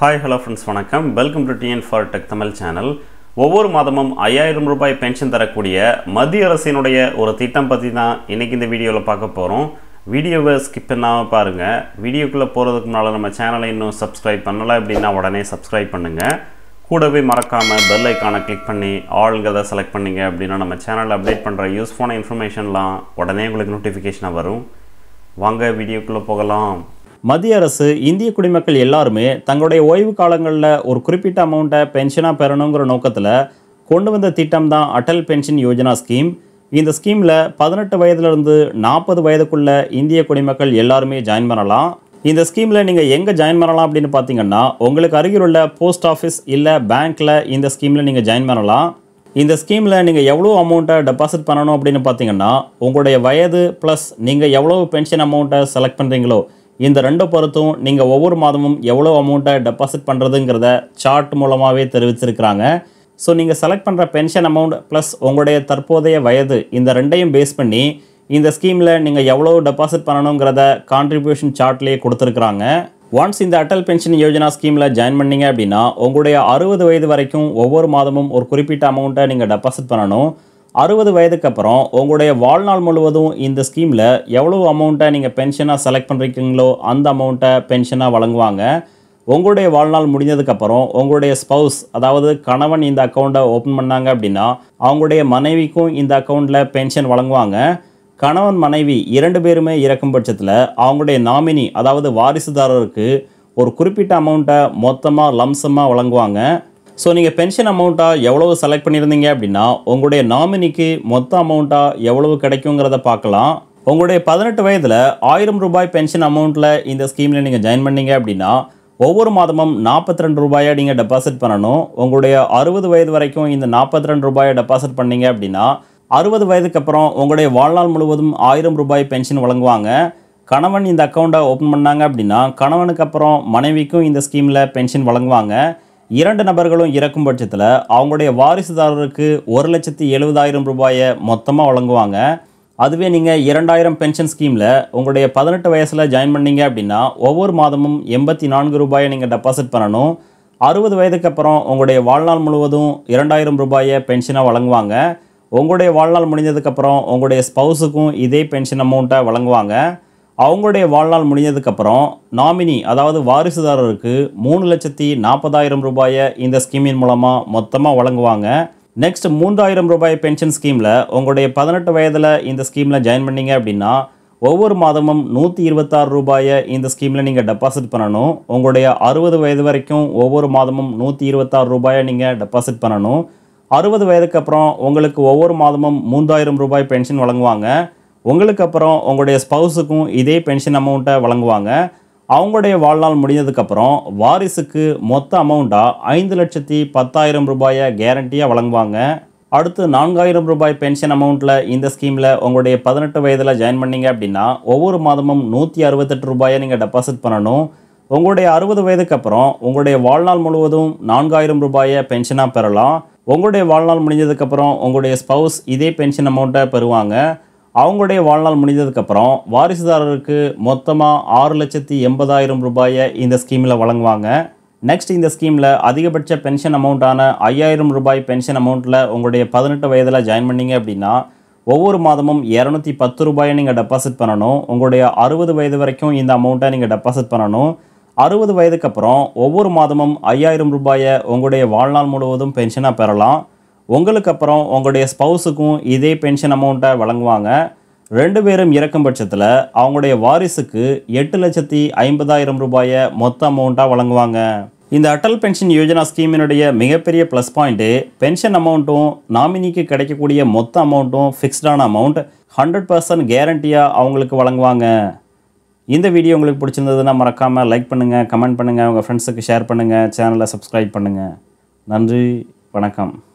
hi hello friends வணக்கம் welcome to TN for tech Tamil channel ஒவ்வொரு மாதமும் ஐயாயிரம் ரூபாய் பென்ஷன் தரக்கூடிய மத்திய அரசினுடைய ஒரு திட்டம் பற்றி தான் இன்றைக்கி இந்த வீடியோவில் பார்க்க போகிறோம் வீடியோவை ஸ்கிப் பண்ணாமல் பாருங்கள் வீடியோக்குள்ளே போகிறதுக்கு முன்னால் நம்ம சேனலை இன்னும் சப்ஸ்கிரைப் பண்ணலை அப்படின்னா உடனே சப்ஸ்கிரைப் பண்ணுங்கள் கூடவே மறக்காமல் பெல் ஐக்கானை கிளிக் பண்ணி ஆளுங்கிறத செலக்ட் பண்ணிங்க அப்படின்னா நம்ம சேனலில் அப்டேட் பண்ணுற யூஸ்ஃபுல்லான இன்ஃபர்மேஷன்லாம் உடனே உங்களுக்கு நோட்டிஃபிகேஷனாக வரும் வாங்க வீடியோக்குள்ளே போகலாம் மத்திய அரசு இந்திய குடிமக்கள் எல்லாருமே தங்களுடைய ஓய்வு காலங்களில் ஒரு குறிப்பிட்ட அமௌண்ட்டை பென்ஷனாக பெறணுங்கிற நோக்கத்தில் கொண்டு வந்த திட்டம் தான் அடல் பென்ஷன் யோஜனா ஸ்கீம் இந்த ஸ்கீமில் பதினெட்டு வயதுலேருந்து நாற்பது வயதுக்குள்ள இந்திய குடிமக்கள் எல்லாருமே ஜாயின் பண்ணலாம் இந்த ஸ்கீமில் நீங்கள் எங்கே ஜாயின் பண்ணலாம் அப்படின்னு பார்த்தீங்கன்னா உங்களுக்கு அருகிலுள்ள போஸ்ட் ஆஃபீஸ் இல்லை பேங்க்கில் இந்த ஸ்கீமில் நீங்கள் ஜாயின் பண்ணலாம் இந்த ஸ்கீமில் நீங்கள் எவ்வளோ அமௌண்ட்டை டெபாசிட் பண்ணணும் அப்படின்னு பார்த்தீங்கன்னா உங்களுடைய வயது ப்ளஸ் நீங்கள் எவ்வளோ பென்ஷன் அமௌண்ட்டை செலக்ட் பண்ணுறீங்களோ இந்த ரெண்டு பொறுத்தும் நீங்கள் ஒவ்வொரு மாதமும் எவ்வளோ அமௌண்ட்டை டெபாசிட் பண்ணுறதுங்கிறத சார்ட் மூலமாகவே தெரிவிச்சிருக்கிறாங்க ஸோ நீங்கள் செலக்ட் பண்ணுற பென்ஷன் அமௌண்ட் ப்ளஸ் உங்களுடைய தற்போதைய வயது இந்த ரெண்டையும் பேஸ் பண்ணி இந்த ஸ்கீமில் நீங்கள் எவ்வளோ டெபாசிட் பண்ணணுங்கிறத கான்ட்ரிபியூஷன் சார்ட்லேயே கொடுத்துருக்குறாங்க ஒன்ஸ் இந்த அடல் பென்ஷன் யோஜனா ஸ்கீமில் ஜாயின் பண்ணீங்க அப்படின்னா உங்களுடைய அறுபது வயது வரைக்கும் ஒவ்வொரு மாதமும் ஒரு குறிப்பிட்ட அமௌண்ட்டை நீங்கள் டெபாசிட் பண்ணணும் அறுபது வயதுக்கு அப்புறம் உங்களுடைய வாழ்நாள் முழுவதும் இந்த ஸ்கீமில் எவ்வளோ அமௌண்ட்டை நீங்கள் பென்ஷனாக செலக்ட் பண்ணுறீங்களோ அந்த அமௌண்ட்டை பென்ஷனாக வழங்குவாங்க உங்களுடைய வாழ்நாள் முடிஞ்சதுக்கப்புறம் உங்களுடைய ஸ்பௌஸ் அதாவது கணவன் இந்த அக்கௌண்ட்டை ஓப்பன் பண்ணாங்க அப்படின்னா அவங்களுடைய மனைவிக்கும் இந்த அக்கௌண்ட்டில் பென்ஷன் வழங்குவாங்க கணவன் மனைவி இரண்டு பேருமே இறக்கும் பட்சத்தில் அவங்களுடைய நாமினி அதாவது வாரிசுதாரருக்கு ஒரு குறிப்பிட்ட அமௌண்ட்டை மொத்தமாக லம்சமாக வழங்குவாங்க ஸோ நீங்கள் பென்ஷன் அமௌண்ட்டாக எவ்வளவு செலக்ட் பண்ணியிருந்தீங்க அப்படின்னா உங்களுடைய நாமினிக்கு மொத்த அமௌண்ட்டாக எவ்வளவு கிடைக்குங்கிறத பார்க்கலாம் உங்களுடைய பதினெட்டு வயதில் ஆயிரம் ரூபாய் பென்ஷன் அமௌண்ட்டில் இந்த ஸ்கீமில் நீங்கள் ஜாயின் பண்ணீங்க அப்படின்னா ஒவ்வொரு மாதமும் நாற்பத்தி ரெண்டு ரூபாயை நீங்கள் டெபாசிட் பண்ணணும் உங்களுடைய அறுபது வயது வரைக்கும் இந்த நாற்பத்தி ரெண்டு ரூபாயை டெபாசிட் பண்ணீங்க அப்படின்னா அறுபது வயதுக்கு அப்புறம் உங்களுடைய வாழ்நாள் முழுவதும் ஆயிரம் ரூபாய் பென்ஷன் வழங்குவாங்க கணவன் இந்த அக்கௌண்ட்டை ஓப்பன் பண்ணாங்க அப்படின்னா கணவனுக்கு அப்புறம் மனைவிக்கும் இந்த ஸ்கீமில் பென்ஷன் வழங்குவாங்க இரண்டு நபர்களும் இறக்கும் பட்சத்தில் அவங்களுடைய வாரிசுதாரருக்கு ஒரு லட்சத்தி எழுபதாயிரம் ரூபாயை மொத்தமாக வழங்குவாங்க அதுவே நீங்கள் இரண்டாயிரம் பென்ஷன் ஸ்கீமில் உங்களுடைய பதினெட்டு வயசில் ஜாயின் பண்ணீங்க அப்படின்னா ஒவ்வொரு மாதமும் எண்பத்தி நான்கு ரூபாயை நீங்கள் டெபாசிட் பண்ணணும் அறுபது வயதுக்கு அப்புறம் உங்களுடைய வாழ்நாள் முழுவதும் இரண்டாயிரம் ரூபாயை பென்ஷனாக வழங்குவாங்க உங்களுடைய வாழ்நாள் முடிஞ்சதுக்கப்புறம் உங்களுடைய ஸ்பௌஸுக்கும் இதே பென்ஷன் அமௌண்ட்டை வழங்குவாங்க அவங்களுடைய வாழ்நாள் முடிஞ்சதுக்கப்புறம் நாமினி அதாவது வாரிசுதாரருக்கு மூணு லட்சத்தி நாற்பதாயிரம் ரூபாயை இந்த ஸ்கீமின் மூலமாக மொத்தமாக வழங்குவாங்க நெக்ஸ்ட் மூன்றாயிரம் ரூபாய் பென்ஷன் ஸ்கீமில் உங்களுடைய பதினெட்டு வயதில் இந்த ஸ்கீமில் ஜாயின் பண்ணீங்க அப்படின்னா ஒவ்வொரு மாதமும் நூற்றி இருபத்தாறு ரூபாயை இந்த ஸ்கீமில் நீங்கள் டெபாசிட் பண்ணணும் உங்களுடைய அறுபது வயது வரைக்கும் ஒவ்வொரு மாதமும் நூற்றி இருபத்தாறு ரூபாயை நீங்கள் டெபாசிட் பண்ணணும் அறுபது வயதுக்கு அப்புறம் உங்களுக்கு ஒவ்வொரு மாதமும் மூன்றாயிரம் ரூபாய் பென்ஷன் வழங்குவாங்க உங்களுக்கு அப்புறம் உங்களுடைய ஸ்பௌஸுக்கும் இதே பென்ஷன் அமௌண்ட்டை வழங்குவாங்க அவங்களுடைய வாழ்நாள் முடிஞ்சதுக்கப்புறம் வாரிசுக்கு மொத்த அமௌண்ட்டாக ஐந்து லட்சத்தி பத்தாயிரம் ரூபாயை கேரண்டியாக வழங்குவாங்க அடுத்து நான்காயிரம் ரூபாய் பென்ஷன் அமௌண்ட்டில் இந்த ஸ்கீமில் உங்களுடைய பதினெட்டு வயதில் ஜாயின் பண்ணீங்க அப்படின்னா ஒவ்வொரு மாதமும் நூற்றி அறுபத்தெட்டு ரூபாயை நீங்கள் டெபாசிட் பண்ணணும் உங்களுடைய அறுபது வயதுக்கு அப்புறம் உங்களுடைய வாழ்நாள் முழுவதும் நான்காயிரம் ரூபாயை பென்ஷனாக பெறலாம் உங்களுடைய வாழ்நாள் முடிஞ்சதுக்கப்புறம் உங்களுடைய ஸ்பௌஸ் இதே பென்ஷன் அமௌண்ட்டை பெறுவாங்க அவங்களுடைய வாழ்நாள் முடிஞ்சதுக்கப்புறம் வாரிசுதாரருக்கு மொத்தமாக ஆறு லட்சத்தி எண்பதாயிரம் ரூபாயை இந்த ஸ்கீமில் வழங்குவாங்க நெக்ஸ்ட் இந்த ஸ்கீமில் அதிகபட்ச பென்ஷன் அமௌண்ட்டான ஐயாயிரம் ரூபாய் பென்ஷன் அமௌண்ட்டில் உங்களுடைய பதினெட்டு வயதில் ஜாயின் பண்ணீங்க அப்படின்னா ஒவ்வொரு மாதமும் இரநூத்தி பத்து ரூபாயை நீங்கள் டெபாசிட் பண்ணணும் உங்களுடைய அறுபது வயது வரைக்கும் இந்த அமௌண்ட்டை நீங்கள் டெபாசிட் பண்ணணும் அறுபது வயதுக்கு அப்புறம் ஒவ்வொரு மாதமும் ஐயாயிரம் ரூபாயை உங்களுடைய வாழ்நாள் முழுவதும் பென்ஷனாக பெறலாம் உங்களுக்கு அப்புறம் உங்களுடைய ஸ்பௌஸுக்கும் இதே பென்ஷன் அமௌண்ட்டை வழங்குவாங்க ரெண்டு பேரும் இறக்கும் பட்சத்தில் அவங்களுடைய வாரிசுக்கு எட்டு லட்சத்தி ஐம்பதாயிரம் ரூபாயை மொத்த அமௌண்ட்டாக வழங்குவாங்க இந்த அடல் பென்ஷன் யோஜனா ஸ்கீமினுடைய மிகப்பெரிய ப்ளஸ் பாயிண்ட்டு பென்ஷன் அமௌண்ட்டும் நாமினிக்கு கிடைக்கக்கூடிய மொத்த அமௌண்ட்டும் ஃபிக்ஸ்டான அமௌண்ட் ஹண்ட்ரட் பர்சன்ட் கேரண்டியாக அவங்களுக்கு வழங்குவாங்க இந்த வீடியோ உங்களுக்கு பிடிச்சிருந்ததுன்னா மறக்காமல் லைக் பண்ணுங்கள் கமெண்ட் பண்ணுங்கள் உங்கள் ஃப்ரெண்ட்ஸுக்கு ஷேர் பண்ணுங்கள் சேனலை சப்ஸ்கிரைப் பண்ணுங்கள் நன்றி வணக்கம்